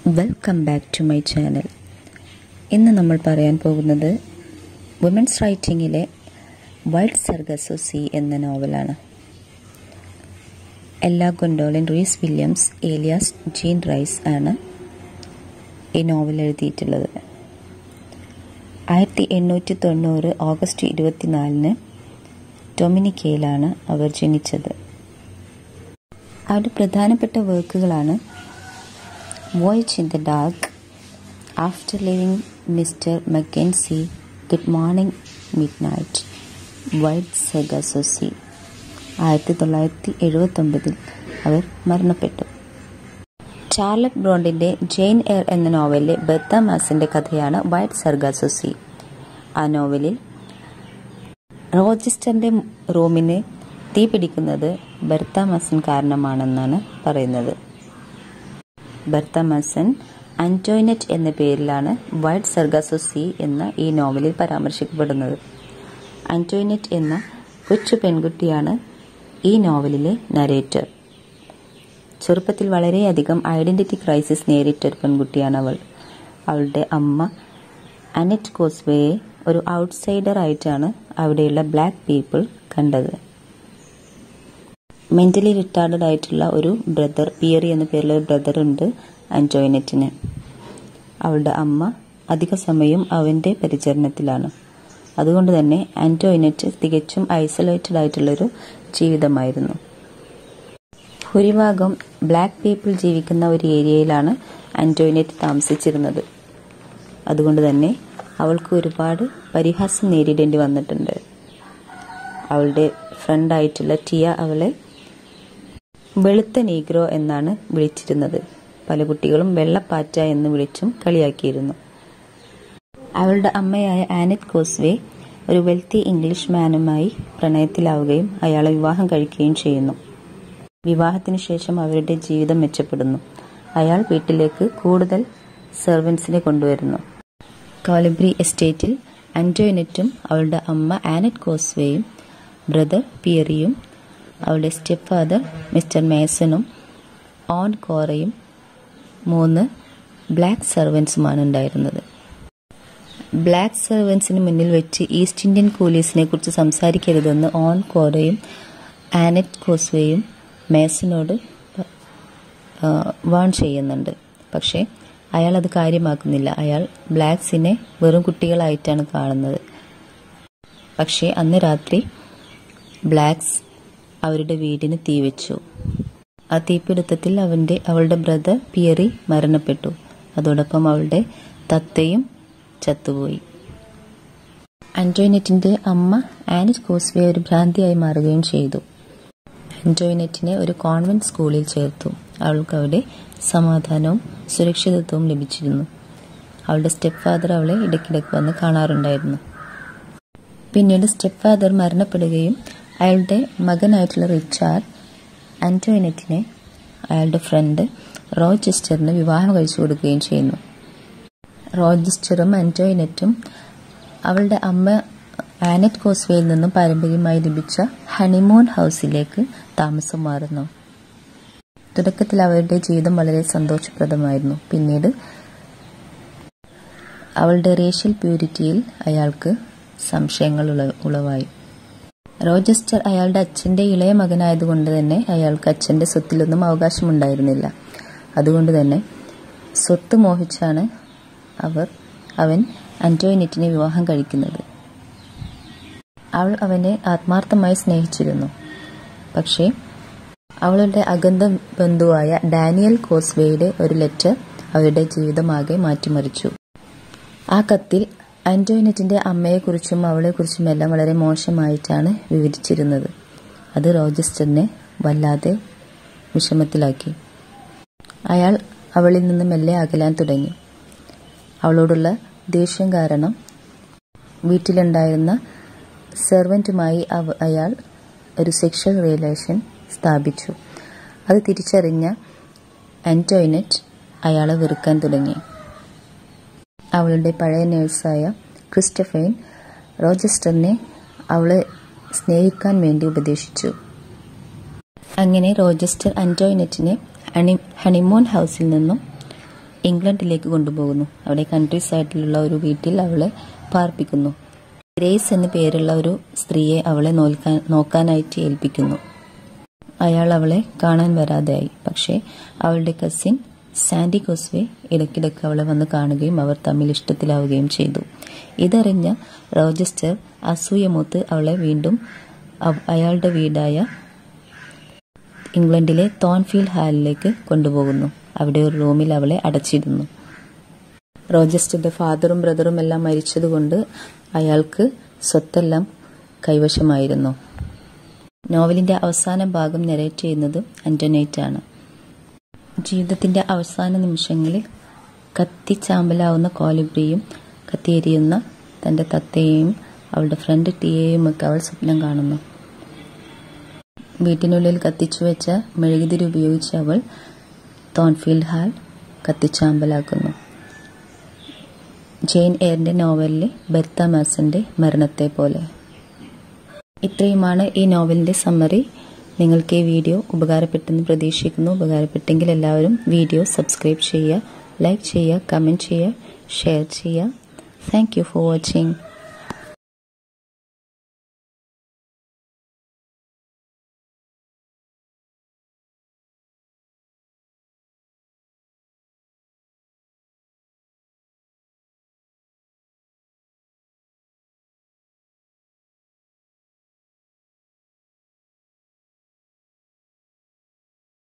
welcome back to my channel ഇന്ന് നമ്മൾ പറയാൻ പോകുന്നത് വുമൻസ് റൈറ്റിങ്ങിലെ വൈൽഡ് സർഗസോ സി എന്ന നോവലാണ് എല്ലാ Gwendolen Rees Williams alias Jean Rhys ആണ് ഈ നോവൽ എഴുതിയിട്ടുള്ളത് ആയിരത്തി എണ്ണൂറ്റി തൊണ്ണൂറ് ഓഗസ്റ്റ് ഇരുപത്തിനാലിന് ഡൊമിനിക്കയിലാണ് അവർ ജനിച്ചത് അവരുടെ പ്രധാനപ്പെട്ട വർക്കുകളാണ് voyage in the dark after leaving Mister Mackenzie good morning midnight wide Sargasso Sea ആയിരത്തി തൊള്ളായിരത്തി എഴുപത്തൊമ്പതിൽ അവർ മരണപ്പെട്ടു ചാർലറ്റ് ബ്രോണ്ടിന്റെ ജെയിൻ എയർ എന്ന നോവലിലെ ബെത്ത മാസിന്റെ കഥയാണ് വൈറ്റ് സർഗാസോസി ആ നോവലിൽ റോജിസ്റ്ററിന്റെ റൂമിന് തീ പിടിക്കുന്നത് ബെർത്ത മസൻ കാരണമാണെന്നാണ് പറയുന്നത് ബെർത്ത മസൻ അന്റോയിനറ്റ് എന്ന പേരിലാണ് വൈറ്റ് സർഗാസോസി എന്ന ഈ നോവലിൽ പരാമർശിക്കപ്പെടുന്നത് അന്റോയിനറ്റ് എന്ന കൊച്ചു പെൺകുട്ടിയാണ് ഈ നോവലിലെ നരേറ്റർ ചെറുപ്പത്തിൽ വളരെയധികം ഐഡന്റിറ്റി ക്രൈസിസ് നേരിട്ട ഒരു പെൺകുട്ടിയാണ് അവൾ അവളുടെ അമ്മ അനറ്റ് കോസ്വേയെ ഒരു ഔട്ട്സൈഡർ ആയിട്ടാണ് അവിടെയുള്ള ബ്ലാക്ക് പീപ്പിൾ കണ്ടത് മെന്റലി റിട്ടാർഡഡ് ആയിട്ടുള്ള ഒരു ബ്രദർ പിയറി എന്ന പേരിലുള്ള ഒരു ബ്രദർ ഉണ്ട് അൻജോയിനറ്റിന് അവളുടെ അമ്മ അധിക സമയം അവന്റെ പരിചരണത്തിലാണ് അതുകൊണ്ട് തന്നെ ആന്റോയിനറ്റ് തികച്ചും ഐസൊലേറ്റഡ് ആയിട്ടുള്ളൊരു ജീവിതമായിരുന്നു ഭൂരിഭാഗം ബ്ലാക്ക് പീപ്പിൾ ജീവിക്കുന്ന ഒരു ഏരിയയിലാണ് ആന്റോയിനറ്റ് താമസിച്ചിരുന്നത് അതുകൊണ്ട് തന്നെ അവൾക്ക് ഒരുപാട് പരിഹാസം നേരിടേണ്ടി വന്നിട്ടുണ്ട് അവളുടെ ഫ്രണ്ടായിട്ടുള്ള ടിയ അവളെ വെളുത്ത നീഗ്രോ എന്നാണ് വിളിച്ചിരുന്നത് പല കുട്ടികളും വെള്ളപ്പാറ്റ എന്ന് വിളിച്ചും കളിയാക്കിയിരുന്നു അവളുടെ അമ്മയായ ആനറ്റ് കോസ്വേ ഒരു വെൽത്തി ഇംഗ്ലീഷ് മാനുമായി പ്രണയത്തിലാവുകയും അയാളെ വിവാഹം കഴിക്കുകയും ചെയ്യുന്നു വിവാഹത്തിനു ശേഷം അവരുടെ ജീവിതം മെച്ചപ്പെടുന്നു അയാൾ വീട്ടിലേക്ക് കൂടുതൽ സെർവൻസിനെ കൊണ്ടുവരുന്നു കോലബ്രി എസ്റ്റേറ്റിൽ അന്റോയിനറ്റും അവളുടെ അമ്മ ആനറ്റ് കോസ്വേയും ബ്രദർ പിയറിയും അവളുടെ സ്റ്റെപ്പ് ഫാദർ മിസ്റ്റർ മേസണും ഓൺ കോറയും മൂന്ന് ബ്ലാക്ക് സെർവൻസുമാണ് ഉണ്ടായിരുന്നത് ബ്ലാക്ക് സെർവൻസിന് മുന്നിൽ വെച്ച് ഈസ്റ്റ് ഇന്ത്യൻ പോലീസിനെ കുറിച്ച് സംസാരിക്കരുതെന്ന് ഓൺ കോറയും ആനറ്റ് കോസ്വേയും മേസനോട് വാൺ ചെയ്യുന്നുണ്ട് പക്ഷേ അയാൾ അത് കാര്യമാക്കുന്നില്ല അയാൾ ബ്ലാക്സിനെ വെറും കുട്ടികളായിട്ടാണ് കാണുന്നത് പക്ഷേ അന്ന് രാത്രി ബ്ലാക്സ് അവരുടെ വീടിന് തീവെച്ചു ആ തീപിടുത്തത്തിൽ അവന്റെ അവളുടെ ബ്രദർ പിയറി മരണപ്പെട്ടു അതോടൊപ്പം അവളുടെ തത്തയും ചത്തുപോയി ആന്റോയിനറ്റിന്റെ അമ്മ ആനിറ്റ് കോസ്വേ ഒരു ഭ്രാന്തിയായി മാറുകയും ചെയ്തു ആന്റോയിനറ്റിനെ ഒരു കോൺവെന്റ് സ്കൂളിൽ ചേർത്തു അവൾക്ക് അവിടെ സമാധാനവും സുരക്ഷിതത്വവും ലഭിച്ചിരുന്നു അവളുടെ സ്റ്റെപ്പ് ഫാദർ അവളെ ഇടയ്ക്കിടയ്ക്ക് വന്ന് കാണാറുണ്ടായിരുന്നു പിന്നീട് സ്റ്റെപ്പ് ഫാദർ മരണപ്പെടുകയും അയാളുടെ മകനായിട്ടുള്ള റിച്ചാർഡ് ആന്റോയിനറ്റിനെ അയാളുടെ ഫ്രണ്ട് റോജസ്റ്ററിന് വിവാഹം കഴിച്ചു കൊടുക്കുകയും ചെയ്യുന്നു റോജസ്റ്ററും ആന്റോയിനറ്റും അവളുടെ അമ്മ ആനറ്റ് കോസ്വേയിൽ നിന്നും പാരമ്പര്യമായി ലഭിച്ച ഹണിമൂൺ ഹൗസിലേക്ക് താമസം മാറുന്നു തുടക്കത്തിൽ അവരുടെ ജീവിതം വളരെ സന്തോഷപ്രദമായിരുന്നു പിന്നീട് അവളുടെ റേഷ്യൽ പ്യൂരിറ്റിയിൽ അയാൾക്ക് സംശയങ്ങൾ ഉളവായി റോജസ്റ്റർ അയാളുടെ അച്ഛന്റെ ഇളയ മകനായതുകൊണ്ട് തന്നെ അയാൾക്ക് അച്ഛന്റെ സ്വത്തിലൊന്നും അവകാശമുണ്ടായിരുന്നില്ല അതുകൊണ്ട് തന്നെ സ്വത്ത് മോഹിച്ചാണ് അവർ അവൻ അന്റോയിനറ്റിനെ വിവാഹം കഴിക്കുന്നത് അവൾ അവനെ ആത്മാർത്ഥമായി സ്നേഹിച്ചിരുന്നു പക്ഷേ അവളുടെ അഗന്ധ ബന്ധുവായ ഡാനിയൽ കോസ്വേയുടെ ഒരു ലെറ്റർ അവരുടെ ജീവിതമാകെ മാറ്റിമറിച്ചു ആ കത്തിൽ ആന്റോയിനറ്റിന്റെ അമ്മയെക്കുറിച്ചും അവളെക്കുറിച്ചുമെല്ലാം വളരെ മോശമായിട്ടാണ് വിവരിച്ചിരുന്നത് അത് റോജസ്റ്ററിനെ വല്ലാതെ വിഷമത്തിലാക്കി അയാൾ അവളിൽ നിന്ന് മെല്ലെ അകലാൻ തുടങ്ങി അവളോടുള്ള ദേഷ്യം കാരണം വീട്ടിലുണ്ടായിരുന്ന സെർവൻറ്റുമായി അയാൾ ഒരു സെക്ഷൽ റിലേഷൻ സ്ഥാപിച്ചു അത് തിരിച്ചറിഞ്ഞ ആന്റോയിനറ്റ് അയാളെ വെറുക്കാൻ തുടങ്ങി അവളുടെ പഴയ നേഴ്സായ ക്രിസ്റ്റഫൈൻ റോജസ്റ്ററിനെ അവളെ സ്നേഹിക്കാൻ വേണ്ടി ഉപദേശിച്ചു അങ്ങനെ റോജസ്റ്റർ അന്റോയിനറ്റിനെ ഹണി ഹണിമൂൺ ഹൗസിൽ നിന്നും ഇംഗ്ലണ്ടിലേക്ക് കൊണ്ടുപോകുന്നു അവിടെ കൺട്രി സൈഡിലുള്ള ഒരു വീട്ടിൽ അവളെ പാർപ്പിക്കുന്നു ഗ്രേസ് എന്ന പേരുള്ള ഒരു സ്ത്രീയെ അവളെ നോക്കാൻ നോക്കാനായിട്ട് ഏൽപ്പിക്കുന്നു അയാൾ അവളെ കാണാൻ വരാതെയായി പക്ഷേ അവളുടെ കസിൻ സാൻഡി കോസ്വേ ഇടയ്ക്കിടയ്ക്ക് അവളെ വന്ന് കാണുകയും അവർ തമ്മിൽ ഇഷ്ടത്തിലാവുകയും ചെയ്തു ഇതറിഞ്ഞ റോജസ്റ്റർ അസൂയമൂത്ത് അവളെ വീണ്ടും അയാളുടെ വീടായ ഇംഗ്ലണ്ടിലെ തോൺഫീൽഡ് ഹാലിലേക്ക് കൊണ്ടുപോകുന്നു അവിടെ ഒരു റൂമിൽ അവളെ അടച്ചിരുന്നു റോജസ്റ്ററുടെ ഫാദറും ബ്രദറും എല്ലാം മരിച്ചതുകൊണ്ട് അയാൾക്ക് സ്വത്തെല്ലാം കൈവശമായിരുന്നു നോവലിന്റെ അവസാന ഭാഗം നെറേറ്റ് ചെയ്യുന്നത് അന്റോനേറ്റ് ആണ് ജീവിതത്തിന്റെ അവസാന നിമിഷങ്ങളിൽ കത്തിച്ചാമ്പലാവുന്ന കോലിബ്രിയും കത്തിയെരിയുന്ന തന്റെ തത്തയെയും അവളുടെ ഫ്രണ്ട് ടിയെയും ഒക്കെ അവൾ സ്വപ്നം കാണുന്നു വീട്ടിനുള്ളിൽ കത്തിച്ചു വെച്ച മെഴുകുതിരി ഉപയോഗിച്ച് അവൾ തോൺഫീൽഡ് ഹാൾ കത്തിച്ചാമ്പലാക്കുന്നു ജെയിൻ എയറിന്റെ നോവലിലെ ബെർത്ത മാസന്റെ മരണത്തെ പോലെ ഇത്രയുമാണ് ഈ നോവലിന്റെ സമ്മറി നിങ്ങൾക്ക് ഈ വീഡിയോ ഉപകാരപ്പെട്ടെന്ന് പ്രതീക്ഷിക്കുന്നു ഉപകാരപ്പെട്ടെങ്കിൽ എല്ലാവരും വീഡിയോ സബ്സ്ക്രൈബ് ചെയ്യുക ലൈക്ക് ചെയ്യുക കമൻറ്റ് ചെയ്യുക ഷെയർ ചെയ്യുക താങ്ക് യു ഫോർ വാച്ചിങ്